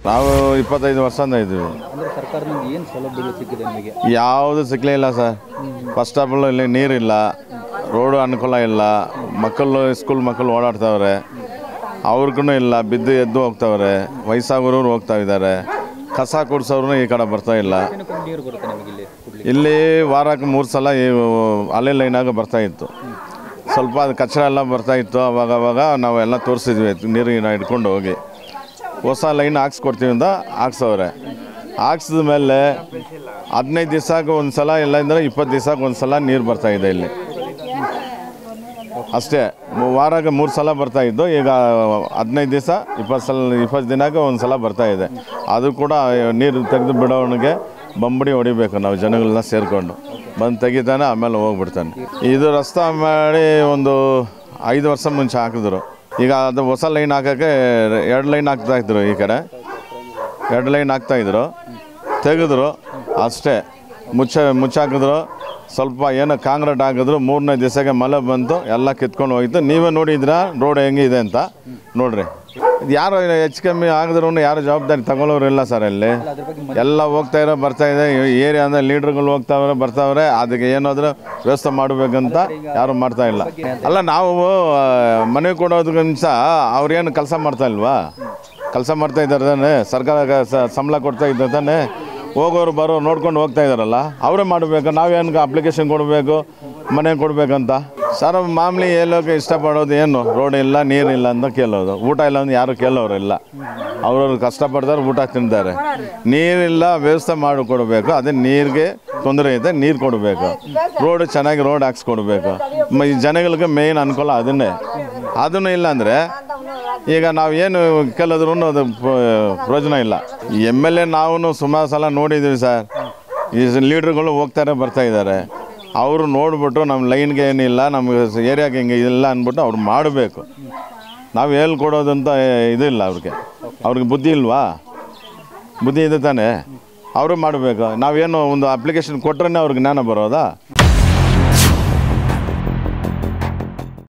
ನಾವು ಇಪ್ಪತ್ತೈದು ವರ್ಷದಿಂದ ಇದ್ದೀವಿ ಅಂದರೆ ಸರ್ಕಾರದಿಂದ ಏನು ಸೌಲಭ್ಯಗಳು ಸಿಕ್ಕಿದೆ ನಿಮಗೆ ಯಾವುದು ಸಿಕ್ಕಲೇ ಇಲ್ಲ ಸರ್ ಫಸ್ಟ್ ಆಫ್ ಆಲ್ ಇಲ್ಲಿ ನೀರಿಲ್ಲ ರೋಡು ಅನುಕೂಲ ಇಲ್ಲ ಮಕ್ಕಳು ಸ್ಕೂಲ್ ಮಕ್ಕಳು ಓಡಾಡ್ತಾವ್ರೆ ಅವ್ರಿಗೂ ಇಲ್ಲ ಬಿದ್ದು ಎದ್ದು ಹೋಗ್ತಾವ್ರೆ ವಯಸ್ಸಾಗೋರು ಹೋಗ್ತಾ ಇದ್ದಾರೆ ಕಸ ಗುಡ್ಸೋರು ಈ ಕಡೆ ಬರ್ತಾ ಇಲ್ಲ ದಿನಕ್ಕೊಮ್ಮೆ ನೀರು ಬರುತ್ತೆ ನಿಮಗೆ ಇಲ್ಲಿ ಕುಡ್ಲಿಕ್ಕೆ ಇಲ್ಲಿ ವಾರಕ್ಕೆ ಮೂರು ಸಲ ಈ ಅಲೆ ಲೈನಾಗ ಬರ್ತಾ ಇತ್ತು ಸ್ವಲ್ಪ ಅದು ಕಚರ ಎಲ್ಲ ಬರ್ತಾ ಇತ್ತು ಅವಾಗ ಅವಾಗ ನಾವೆಲ್ಲ ತೋರಿಸಿದ್ವಿ ನೀರಿನ ಹಿಡ್ಕೊಂಡು ಹೋಗಿ ಹೊಸ ಲೈನ್ ಹಾಕ್ಸ್ಕೊಡ್ತೀವಿ ಅಂತ ಹಾಕ್ಸವ್ರೆ ಹಾಕ್ಸಿದ ಮೇಲೆ ಹದಿನೈದು ದಿವ್ಸಕ್ಕೆ ಒಂದು ಸಲ ಇಲ್ಲ ಅಂದರೆ ಇಪ್ಪತ್ತು ದಿವ್ಸಕ್ಕೆ ಒಂದು ಸಲ ನೀರು ಬರ್ತಾ ಇದೆ ಇಲ್ಲಿ ಅಷ್ಟೇ ಮು- ವಾರಕ್ಕೆ ಮೂರು ಸಲ ಬರ್ತಾ ಇದ್ದು ಈಗ ಹದಿನೈದು ದಿವಸ ಇಪ್ಪತ್ತು ಸಲ ಇಪ್ಪತ್ತು ದಿನಕ್ಕೆ ಒಂದು ಸಲ ಬರ್ತಾ ಇದೆ ಅದು ಕೂಡ ನೀರು ತೆಗೆದು ಬಿಡೋವನಿಗೆ ಬಂಬಡಿ ಹೊಡಿಬೇಕು ನಾವು ಜನಗಳನ್ನ ಸೇರಿಕೊಂಡು ಬಂದು ತೆಗಿತಾನೆ ಆಮೇಲೆ ಹೋಗ್ಬಿಡ್ತಾನೆ ಇದು ರಸ್ತೆ ಮಾಡಿ ಒಂದು ಐದು ವರ್ಷ ಮುಂಚೆ ಹಾಕಿದ್ರು ಈಗ ಅದು ಹೊಸ ಲೈನ್ ಹಾಕೋಕ್ಕೆ ಎರಡು ಲೈನ್ ಹಾಕ್ತಾ ಇದ್ರು ಈ ಕಡೆ ಎರಡು ಲೈನ್ ಹಾಕ್ತಾಯಿದ್ರು ತೆಗೆದ್ರು ಅಷ್ಟೇ ಮುಚ್ಚ ಮುಚ್ಚಾಕಿದ್ರು ಸ್ವಲ್ಪ ಏನೋ ಕಾಂಕ್ರೀಟ್ ಹಾಕಿದ್ರು ಮೂರನೇ ದಿವಸಕ್ಕೆ ಮಳೆ ಬಂತು ಎಲ್ಲ ಕಿತ್ಕೊಂಡು ಹೋಯ್ತು ನೀವೇ ನೋಡಿದ್ರ ರೋಡ್ ಹೆಂಗಿದೆ ಅಂತ ನೋಡ್ರಿ ಇದು ಯಾರು ಹೆಚ್ಚು ಕಮ್ಮಿ ಆಗಿದ್ರು ಯಾರು ಜವಾಬ್ದಾರಿ ತಗೊಳ್ಳೋರು ಇಲ್ಲ ಸರ್ ಅಲ್ಲಿ ಅದ್ರ ಬಗ್ಗೆ ಎಲ್ಲ ಹೋಗ್ತಾ ಇರೋ ಬರ್ತಾ ಇದೆ ಏರಿಯಾ ಅಂದರೆ ಲೀಡ್ರ್ಗಳು ಹೋಗ್ತಾವ್ರೆ ಬರ್ತಾವ್ರೆ ಅದಕ್ಕೆ ಏನಾದರೂ ವ್ಯವಸ್ಥೆ ಮಾಡಬೇಕಂತ ಯಾರು ಮಾಡ್ತಾ ಇಲ್ಲ ಅಲ್ಲ ನಾವು ಆ, ಮನೆ ಕೊಡೋದಕ್ಕಿಂತ ಅವ್ರೇನು ಕೆಲಸ ಮಾಡ್ತಾ ಇಲ್ವಾ ಕೆಲಸ ಮಾಡ್ತಾ ಇದ್ದಾರೆ ತಾನೆ ಸರ್ಕಾರ ಸ- ಸಂಬಳ ಕೊಡ್ತಾ ಇದ್ದಾರೆ ತಾನೆ ಹೋಗೋರು ಬರೋ ನೋಡ್ಕೊಂಡು ಹೋಗ್ತಾ ಇದ್ದಾರಲ್ಲ ಅವರೇ ಮಾಡಬೇಕು ನಾವೇನು ಅಪ್ಲಿಕೇಶನ್ ಕೊಡಬೇಕು ಮನೆ ಕೊಡಬೇಕಂತ ಸರ್ ಮಾಮೂಲಿ ಹೇಳೋಕೆ ಇಷ್ಟಪಡೋದು ಏನು ರೋಡ್ ಇಲ್ಲ ನೀರಿಲ್ಲ ಅಂತ ಕೇಳೋದು ಊಟ ಇಲ್ಲ ಅಂದ್ರೆ ಯಾರು ಕೇಳೋರು ಇಲ್ಲ ಅವ್ರವ್ರು ಕಷ್ಟಪಡ್ತಾರೆ ಊಟ ತಿಂತಾರೆ ನೀರಿಲ್ಲ ವ್ಯವಸ್ಥೆ ಮಾಡಿ ಕೊಡಬೇಕು ಅದೇ ನೀರಿಗೆ ತೊಂದರೆ ಇದೆ ನೀರು ಕೊಡಬೇಕು ರೋಡ್ ಚೆನ್ನಾಗಿ ರೋಡ್ ಹಾಕ್ಸ್ಕೊಡ್ಬೇಕು ಮ- ಈ ಜನಗಳಿಗೆ ಮೇಯ್ನ್ ಅನುಕೂಲ ಅದನ್ನೇ ಅದನ್ನು ಇಲ್ಲ ಅಂದರೆ ಈಗ ನಾವು ಏನು ಕೇಳಿದ್ರು ಅದು ಪ್ರ- ಪ್ರಯೋಜನ ಇಲ್ಲ ಎಮ್ ಎಲ್ ಎ ನಾವು ಸುಮಾರು ಸಲ ನೋಡಿದ್ದೀವಿ ಸರ್ ಈ ಲೀಡ್ರುಗಳು ಹೋಗ್ತಾರೆ ಬರ್ತಾ ಇದ್ದಾರೆ ಅವರು ನೋಡ್ಬಿಟ್ಟು ನಮ್ಮ ಲೈನ್ಗೆ ಏನಿಲ್ಲ ನಮಗೆ ಏರಿಯಾಗೆ ಹಿಂಗೆ ಇಲ್ಲ ಅಂದ್ಬಿಟ್ಟು ಅವ್ರು ಮಾಡಬೇಕು ನಾವು ಹೇಳ್ಕೊಡೋದಂತ ಇದಿಲ್ಲ ಅವ್ರಿಗೆ ಅವ್ರಿಗೆ ಬುದ್ಧಿ ಇಲ್ವಾ ಬುದ್ಧಿ ಇದೆ ತಾನೇ ಅವರು ಮಾಡಬೇಕು ನಾವೇನು ಒಂದು ಅಪ್ಲಿಕೇಶನ್ ಕೊಟ್ರೆ ಅವ್ರಿಗೆ ಜ್ಞಾನ ಬರೋದಾ